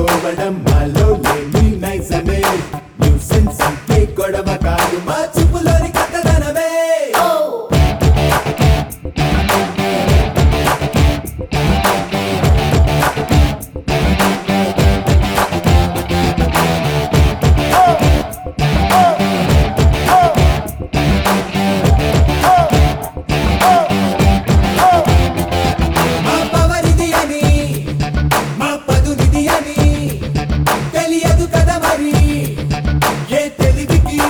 పట్టుకోవడం మాలో లేని నైజమే న్యూసెన్స్ అంటే గొడవ కాదు మా చూపులోని కథదనమే మా పవరిది అని మా పదునిది అని తెలియదు కదా మరి ఏ తెలివికి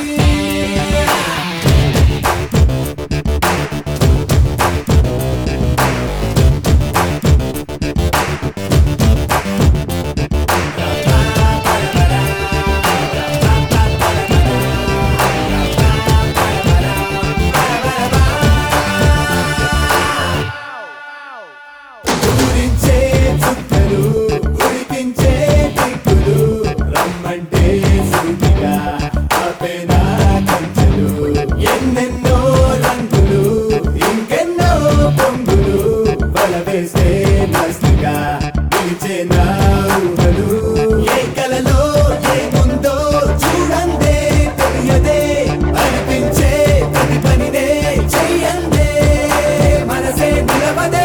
ఊరించే చుక్కలు ఉడికించే దిక్కులు రమ్మంటే సూటిగా ఆపేనా కంచెలు ఎన్నెన్నో రంగులు ఇంకెన్నో పొంగులు వల వేస్తే మస్తుగా పిలిచే నా ఊహలు ఏ కలలో ఏముందో చూడందే తెలియదే అనిపించే ప్రతి పనినే చెయ్యందే మనసే నిలవదే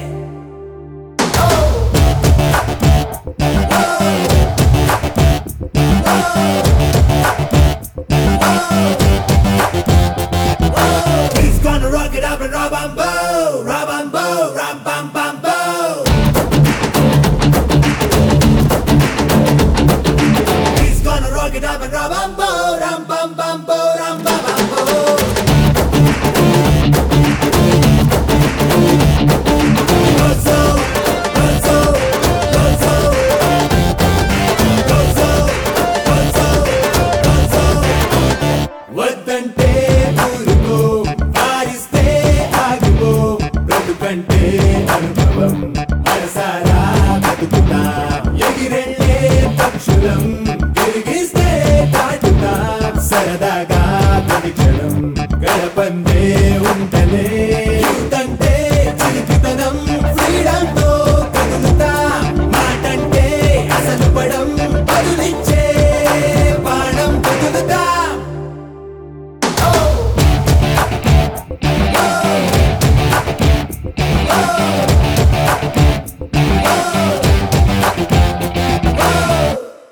He's gonna rock it up and rob and bow, rob and bow, ram bam bam bow. He's gonna rock it up and rob and bow, ram bam bam bow, ram bam bam bow. Gozo, gozo, gozo. Gozo, gozo, gozo. వద్దంటే ఊరుకో పారిస్తే ఆగిపో బ్రతుకంటే అనుభవం మనసారా బతుకుతా ఎగిరెళ్ళే పక్షులం